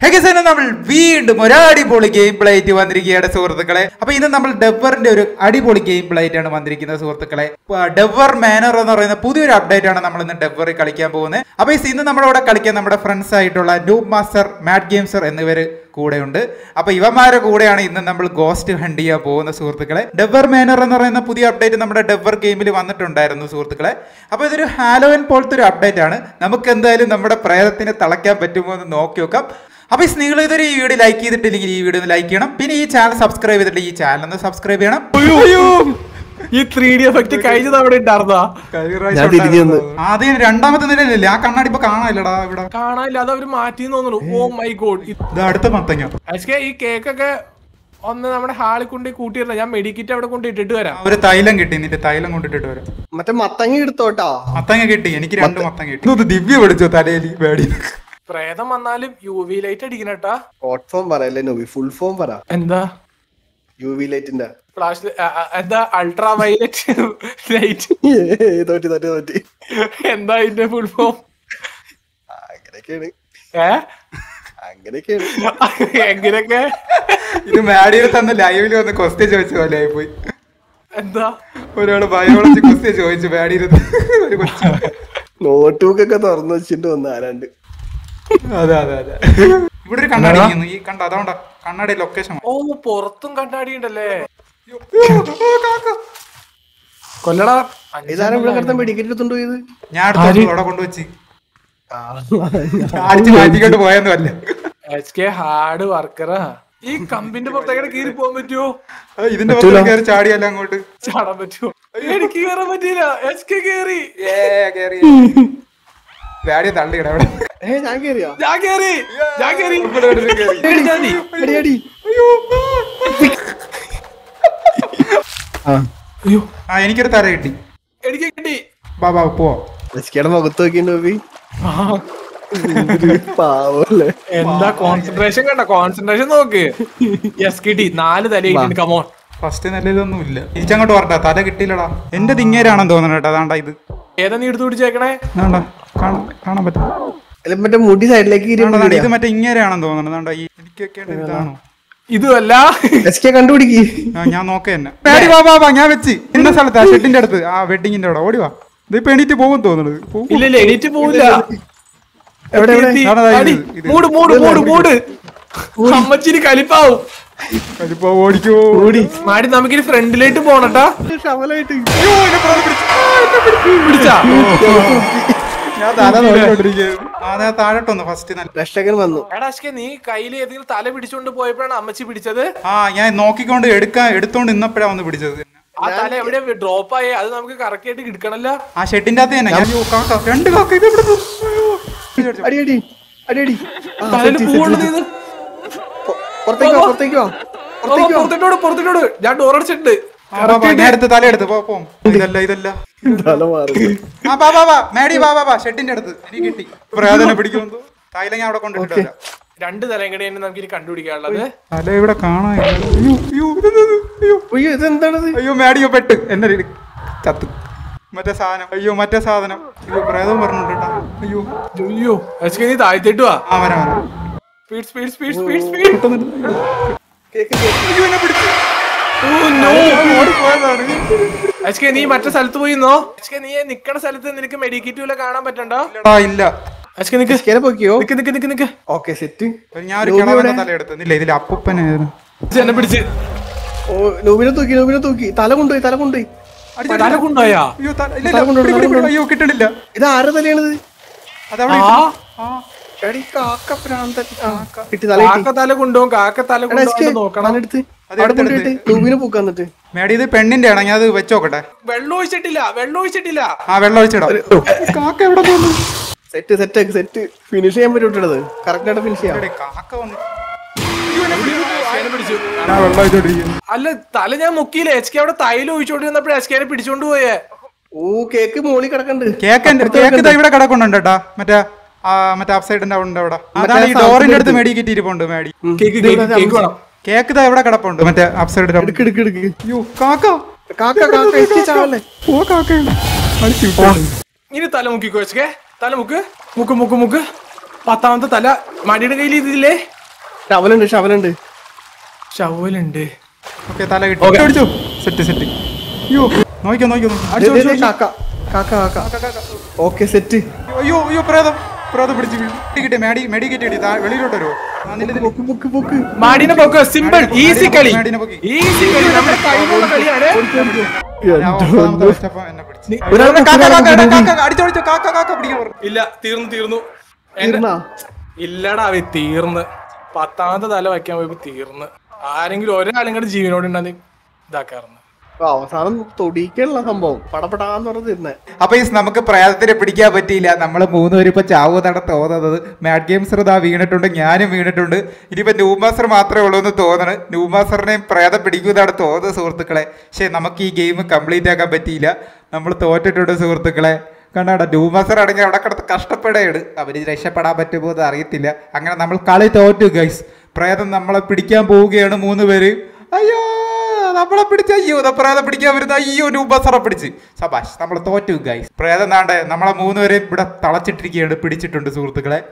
ഹെഗസന് നമ്മൾ വീണ്ടും ഒരു അടിപൊളി ഗെയിം പ്ലേ ആയിട്ട് വന്നിരിക്കുകയാണ് സുഹൃത്തുക്കളെ അപ്പൊ ഇന്ന് നമ്മൾ ഡെവറിന്റെ ഒരു അടിപൊളി ഗെയിം പ്ലേ ആയിട്ടാണ് വന്നിരിക്കുന്നത് സുഹൃത്തുക്കളെ ഡെവർ മാനർ എന്ന് പറയുന്ന പുതിയൊരു അപ്ഡേറ്റ് ആണ് നമ്മൾ ഇന്ന് ഡെവറിൽ കളിക്കാൻ പോകുന്നത് അപ്പൊ ഈ ഇന്ന് നമ്മുടെ കൂടെ കളിക്കാൻ നമ്മുടെ ഫ്രണ്ട്സ് ആയിട്ടുള്ള ഡൂബ് മാസ്റ്റർ മാറ്റ് ഗെയിംസർ എന്നിവര് കൂടെയുണ്ട് അപ്പൊ ഇവന്മാരുടെ കൂടെയാണ് ഇന്ന് നമ്മൾ ഗോസ്റ്റ് ഹണ്ട് ചെയ്യാൻ പോകുന്ന സുഹൃത്തുക്കളെ ഡെവർ മാനർ എന്ന് പറയുന്ന പുതിയ അപ്ഡേറ്റ് നമ്മുടെ ഡെവർ ഗെയിമിൽ വന്നിട്ടുണ്ടായിരുന്നു സുഹൃത്തുക്കളെ അപ്പൊ ഇതൊരു ഹാലോവൻ പോലത്തെ ഒരു അപ്ഡേറ്റ് ആണ് നമുക്ക് എന്തായാലും നമ്മുടെ പ്രേതത്തിനെ തളയ്ക്കാൻ പറ്റുമോ എന്ന് നോക്കി നോക്കാം അപ്പൊ നിങ്ങൾ ഇതൊരു ഈ വീഡിയോ ലൈക്ക് ചെയ്തിട്ടില്ലെങ്കിൽ ഈ വീഡിയോ ഒന്ന് ലൈക്ക് ചെയ്യണം പിന്നെ ഈ ചാനൽ സബ്സ്ക്രൈബ് ചെയ്തിട്ട് ഈ ചാനൽ ഒന്ന് സബ്സ്ക്രൈബ് ചെയ്യണം ഈ ത്രീ ഡി എഫക്ട് കഴിഞ്ഞ തവണ ഉണ്ടായിരുന്നാ ഞാൻ തിരിഞ്ഞു വന്നു. ആദ്യം രണ്ടാമത്തെ നിലയിലല്ലേ ആ കണ്ണാടി ഇപ്പൊ കാണാനില്ലടാ ഇവിടെ കാണാനില്ല അത് അവര് മാറ്റി തോന്നുന്നു ഓ മൈ ഗോഡ് ഇത് അടുത്ത മത്തങ്ങ ആക്ച്വലി ഈ കേക്കൊക്കെ ഒന്ന് നമ്മുടെ ഹാളിൽ കൊണ്ട് കൂട്ടിയിരുന്ന ഞാൻ മെഡിക്കറ്റ് അവിടെ കൊണ്ട് ഇട്ടിട്ട് വരാം ഒരു തൈലം കിട്ടി നിന്റെ തൈലം കൊണ്ടിട്ടിട്ട് വരാം മറ്റേ മത്തങ്ങ എടുത്തോട്ടാ മത്തങ്ങ കിട്ടി എനിക്ക് രണ്ട് മത്തങ്ങ കിട്ടി ഇത് ദിവ്യ പിടിച്ചോ തലയിൽ പേടി പ്രേതം വന്നാലും യു വി ലൈറ്റ് അടിക്കണട്ടാ ഷോർട്ട് ഫോം പറയല്ലേ നോവി ഫുൾ ഫോം പറ എന്താ യു വി ലൈറ്റിന്റെ ഫ്ലാഷ് എന്താ അൾട്രാ വയലറ്റ് ലൈറ്റ് തോറ്റി തോറ്റി തോറ്റി എന്താ ഇതിന്റെ ഫുൾ ഫോം ആ, അങ്ങനെയൊക്കെയാണ് ഏ അങ്ങനെയൊക്കെയാണ് എങ്ങനെയൊക്കെ ഇത് മാഡിയിൽ തന്ന ലൈവിൽ വന്ന് ക്വസ്റ്റ്യൻ ചോദിച്ച പോലെ ആയി പോയി എന്താ ഒരാള് ബയോളജി ക്വസ്റ്റ്യൻ ചോദിച്ചു മാഡിയിൽ ഒരു കൊച്ചു നോട്ട് ബുക്ക് ഒക്കെ തുറന്നു വെച്ചിട്ട് വന്ന് ആരാണ്ട് അതെ അതെ അതെ ഇവിടെ ഒരു കണ്ണാടി ഇരിക്കുന്നു. ഈ കണ്ട അതുകൊണ്ടാ കണ്ണാടി ലൊക്കേഷൻ ഓ പുറത്തും കണ്ണാടി ഉണ്ടല്ലേ കൊല്ലടാ ഇതാരും ഇവിടെ കിടത്താൻ മെഡിക്കറ്റ് എടുത്തോണ്ട് പോയത് ഞാൻ അടുത്ത് അവിടെ കൊണ്ടുവച്ച് അടിച്ച് മാറ്റിക്കൊണ്ട് പോയൊന്നും അല്ല എച്ച് കെ ഹാർഡ് വർക്കറാ ഈ കമ്പിന്റെ പുറത്തേക്ക് കീറി പോകാൻ പറ്റുമോ ആ, ഇതിന്റെ പുറത്ത് കയറി ചാടിയല്ല അങ്ങോട്ട് ചാടാൻ പറ്റുമോ എനിക്ക് കയറാൻ പറ്റിയില്ല എച്ച് കെ കേറി ഏ കേറി വാടി തള്ളിയിട അവിടെ ഏ ഞാൻ കേറിയാ ഞാൻ കേറി ഞാൻ കേറി ഇവിടെ ഒരു കേറി. പേടിച്ചാ മതി. അടി അടി അയ്യോ ആ അയ്യോ ആ എനിക്കൊരു തല കിട്ടി എനിക്ക് കിട്ടി ബാ ബാ പോവാ എസ്കയുടെ മുഖത്ത് നോക്കി നോവി ആ, പാവല്ലേ എന്താ കോൺസെൻട്രേഷൻ കണ്ട കോൺസെൻട്രേഷൻ നോക്ക് എസ് കിട്ടി നാല് തല കമോൺ ഫസ്റ്റ് നിലയിലൊന്നും ഇല്ല തിരിച്ചങ്ങോട്ട് വരട്ടെ തല കിട്ടിയില്ലടാ എന്റെ തിങ്ങേരാണെന്ന് തോന്നണ കേട്ടോ അതാണ്ടാ ഇത് ഏതാ നീ എടുത്തു പിടിച്ചേക്കണേ അതാണ്ടാ കാണാൻ കാണാൻ പറ്റും അല്ല മറ്റേ മുടി സൈഡിലേക്ക് അതാണ്ടാ, ഇത് മറ്റേ ഇങ്ങേരാണെന്ന് തോന്നണ അതാണ്ടാ ഈ എനിക്കൊക്കെ ഇതാണോ ഇതുമല്ല എസ്കെ കണ്ടുപിടിക്ക് ആ, ഞാൻ നോക്ക തന്നെ പേടി വാ വാ വാ ഞാൻ വെച്ച് ഇന്ന സ്ഥലത്ത് ആ ഷെഡിന്റെ അടുത്ത് ആ വെഡിങ്ങിന്റെ അവിടെ ഓടി വാ ഇതിപ്പോ എണീറ്റ് പോകും തോന്നുന്നത് പോകും. ഇല്ല ഇല്ല എണീറ്റ് പോവില്ല എവിടെ എവിടെ എത്തി. അതാ ഇത്, അടി. ഇത്. മൂട് മൂട് മൂട് മൂട് അമ്മച്ചിരി കലിപ്പാവും അതിപ്പോ ഓടിക്കോ മാടി നമുക്കിനി ഫ്രണ്ടിലേക്ക് പോണട്ടാ ശവലായിട്ട് പിടിച്ചാ ഞാൻ തല നോക്കിക്കൊണ്ടിരിക്കുന്നു ആ ഞാൻ താഴോട്ടൊന്ന് ഫസ്റ്റ് നല്ല രക്ഷകൻ വന്നു എടാ അശ്ക്കെ നീ കയ്യിൽ ഏതെങ്കിലും തല പിടിച്ചോണ്ട് പോയപ്പോഴാണ് അമ്മച്ചി പിടിച്ചത് ആ ഞാൻ നോക്കിക്കൊണ്ട് എടുക്കാൻ എടുത്തോണ്ട് ഇന്നപ്പോഴാ വന്ന് പിടിച്ചത് ആ തല എവിടെ ഡ്രോപ്പ് ആയേ അത് നമുക്ക് കറക്റ്റ് ആയിട്ട് കിടക്കണല്ലോ ആ ഷെഡിന്റെ അകത്ത് തന്നെ ഞാൻ അയ്യോ, കാക്ക രണ്ട് കാക്ക ഇത് എവിടെ നിന്ന്? അയ്യോ. അടി അടി അടി അടി ആ, തലയിൽ സെറ്റ്, പൂവുള്ളത് സെറ്റ്. ഇത്. പുറത്തേക്ക് വാ പുറത്തേക്ക് വാ ഓ, പുറത്തേക്ക് വാ പുറത്തോട്ട് പുറത്തോട്ട് ഞാൻ ഡോർ അടിച്ചിട്ടുണ്ട് ആ, വാ, വാ, ഞാൻ എടുത്ത് തല എടുത്ത് പോ പോ ഇതല്ല ഇതല്ല തല മാറി ആ വാ വാ വാ മേടി വാ വാ വാ ഷെഡിന്റെ അടുത്ത് എനിക്ക് കിട്ടി പ്രയോജനം പിടിക്കുമെന്തോ തൈല ഞാൻ അവിടെ കൊണ്ടിട്ടില്ല രണ്ട് തലയും കൂടെ നമുക്ക് ഇനി കണ്ടുപിടിക്കാനുള്ളത് തല ഇവിടെ കാണാൻ അയ്യോ അയ്യോ ഇതെന്തത്? അയ്യോ അയ്യോ ഇതെന്താണത് അയ്യോ മേടിയോ പെട്ട് എന്നെ ഇടി. ചത്തു മറ്റേ സാധനം അയ്യോ മറ്റേ സാധനം അയ്യോ പ്രേതം പറഞ്ഞിട്ട് കേട്ടാ അയ്യോ അയ്യോ അശ്ക്കെ നീ താഴ്ത്തിട്ട് വാ ആ വരാം വരാം speed speed speed speed speed cake cake അയ്യോ എന്നെ പിടിച്ചു ഓടിപ്പോയതാണ് അശ്ക്കെ നീ മറ്റേ സ്ഥലത്ത് പോയിന്നോ അശ്ക്കെ നീ നിക്കണ സ്ഥലത്ത് നിനക്ക് മെഡിക്കറ്റ് വല്ല കാണാൻ പറ്റണ്ടോ ഇല്ലടാ ഇല്ല അശ്ക്കെ നിക്ക് എസ്കേനെ പൊക്കിയോ നിക്ക് നിക്ക് നിക്ക് നിക്ക് ഓക്കെ സെറ്റ് ഞാൻ ഒരു കിളവന്റെ തല എടുത്തില്ല ഇതിൽ അപ്പൂപ്പനായിരുന്നു ഇത് എന്നെ പിടിച്ച് ഓ നൂബിനെ തൂക്കി നൂബിനെ തൂക്കി തല കൊണ്ടുപോയി തല കൊണ്ടുപോയി തല കൊണ്ടുപോയാ അയ്യോ തല- ഇല്ല, ഇല്ല, പിടി, പിടി, പിടി. അയ്യോ കിട്ടണില്ല ഇത് ആരെ തലയാണിത് അതവിടെ ആ ആ എടി കാക്ക ഭ്രാന്തൻ ആ, കിട്ടി തല കിട്ടി കാക്ക തല കൊണ്ടുപോകും കാക്ക തല എടാ എസ്കേ കൊണ്ടുപോകും നോക്കണം തലെടുത്ത് അത് അവിടെ എടുത്ത് കൊണ്ടുപോയിട്ട് നൂബിനെ പൂക്കാൻ എന്നിട്ട് മേടി ഇത് പെണ്ണിന്റെ ആണ് ഞാൻ അത് വെച്ചോക്കട്ടെ വെള്ളം ഒഴിച്ചിട്ടില്ല വെള്ളം ഒഴിച്ചിട്ടില്ല ആ വെള്ളം ഒഴിച്ചിടാം കാക്ക എവിടെ പോകുന്നു സെറ്റ് സെറ്റ് സെറ്റ് ഫിനിഷ് ചെയ്യാൻ പറ്റൂട്ടത് കറക്റ്റ് ആയിട്ട് ഫിനിഷ് ചെയ്യാം എവിടെ കാക്ക വന്നു അശ്കേനെ പിടിച്ചു ഞാൻ വെള്ളം ഒഴിച്ചോണ്ടിരിക്കുന്നു അല്ല തല ഞാൻ മുക്കിയില്ല എച്ച് കെ അവിടെ തൈലം ഒഴിച്ചോണ്ടിരുന്നപ്പോഴേ എച്ച് കെനെ പിടിച്ചോണ്ട് പോയേ ഓ കേക്ക് മോളി കിടക്കണ്ട് കേക്ക് എന്റെ കേക്ക് ഇതാ ഇവിടെ കിടക്കുന്നുണ്ട് കേട്ടാ മറ്റേ ആ മറ്റേ അപ്പ് സൈഡിന്റെ അവിടെ ഉണ്ട് അവിടെ അതാണ് ഈ ഡോറിന്റെ അടുത്ത് മേടി കിട്ടിയിരിപ്പുണ്ട് മേടി കേക്ക് കേക്ക് കേക്ക് വേണം കേക്ക് ഇതാ ഇവിടെ കിടപ്പുണ്ട് മറ്റേ അപ്പ് സൈഡിന്റെ അവിടെ. എടുക്ക് എടുക്ക് എടുക്ക് അയ്യോ കാക്ക കാക്ക കാക്ക എത്തി ചാവല്ലേ ഓ കാക്ക ഇനി തല മുക്കിക്കോ എച്ച് കെ തല മുക്ക് മുക്ക് മുക്ക് മുക്ക് പത്താമത്തെ തല മടിയുടെ കയ്യിൽ ഇതില്ലേ ശവലുണ്ട് ശവലുണ്ട് ഷവലുണ്ട് ഓക്കെ തല കിട്ടി Okay. അടിച്ചു സെറ്റ് സെറ്റ് അയ്യോ നോക്കിയോ നോക്കിയോ ദേ, അടിച്ചു ദേ, അടിച്ചു, ദേ, അടിച്ചു. കാക്ക കാക്ക കാക്ക ഓക്കെ സെറ്റ് അയ്യോ അയ്യോ പ്രേതം പ്രേതം പിടിച്ച് വീണു. കിട്ടി മേടി മെഡിക്കേറ്റ് കിട്ടി താ- വെളിയിലോട്ട് വരുമോ ആ, നില്ല്, നില്ല്. പൊക്ക് പൊക്ക് പൊക്ക് മാടിനെ പൊക്ക് സിമ്പിൾ മാടിനെ ഈസി പൊക്കി, കളി മാടിനെ പൊക്കി. ഈസി കളി നമ്മുടെ കൈകൊള്ള കളിയാണ് ഞാൻ ഒമ്പതാമത്തെ വെച്ചപ്പോ എന്നെ പിടിച്ച്. ഒരാളെ കാക്ക, കാക്ക, ഒരാളെ എടാ, പിടി. കാക്ക, അടിച്ചോ, അടിച്ചോ, കാക്ക, കാക്ക പിടിക്കാൻ പറഞ്ഞു. ഇല്ല തീർന്നു തീർന്നു എന്റെ- തീർന്നാ ഇല്ലടാ അവ തീർന്ന് പത്താമത്തെ തല വയ്ക്കാൻ പോയപ്പോ തീർന്ന് ആരെങ്കിലും ഒരാളും കൂടെ ജീവനോട് ഉണ്ടെന്ന് ഇതാക്കാറുണ്ട് അപ്പൊ അവസാനം തൊടിക്കുള്ള സംഭവം പടപടാന്ന് പറഞ്ഞ് തീർന്നേ അപ്പൊ ഈ നമുക്ക് പ്രേതത്തിനെ പിടിക്കാൻ പറ്റിയില്ല നമ്മൾ മൂന്നുപേരും ഇപ്പൊ ചാവുന്നതാണ് തോന്നുന്നത് മാഡ് ഗെയിംസർ ഇതാ വീണിട്ടുണ്ട് ഞാനും വീണിട്ടുണ്ട് ഇനിയിപ്പോ ന്യൂ മാസ്റ്റർ മാത്രമേ ഉള്ളൂ എന്ന് തോന്നണ് ന്യൂ മാസ്റ്ററിനെയും പ്രേതം പിടിക്കുന്നതാണ് തോന്നുന്നത് സുഹൃത്തുക്കളെ പക്ഷെ നമുക്ക് ഈ ഗെയിം കംപ്ലീറ്റ് ആക്കാൻ പറ്റിയില്ല നമ്മൾ തോറ്റിട്ടുണ്ട് സുഹൃത്തുക്കളെ കണ്ടാട ന്യൂ മാസ്റ്റർ ആണെങ്കിൽ അവിടെ കിടന്ന് കഷ്ടപ്പെടുകയാണ് അവര് രക്ഷപ്പെടാൻ പറ്റുമോ എന്ന് അറിയത്തില്ല അങ്ങനെ നമ്മൾ കളി തോറ്റു ഗൈസ് പ്രേതം നമ്മളെ പിടിക്കാൻ പോവുകയാണ് മൂന്ന് പേര് അയ്യോ നമ്മളെ പിടിച്ച അയ്യോ ദാ പ്രേതം പിടിക്കാൻ വരുന്ന അയ്യോ നൂബസറ പിടിച്ച് സബാഷ് നമ്മൾ തോറ്റു ഗൈസ് പ്രേതം നാണ്ടെ നമ്മളെ മൂന്നുപേരെയും ഇവിടെ തളച്ചിട്ടിരിക്കുകയാണ് പിടിച്ചിട്ടുണ്ട് സുഹൃത്തുക്കളെ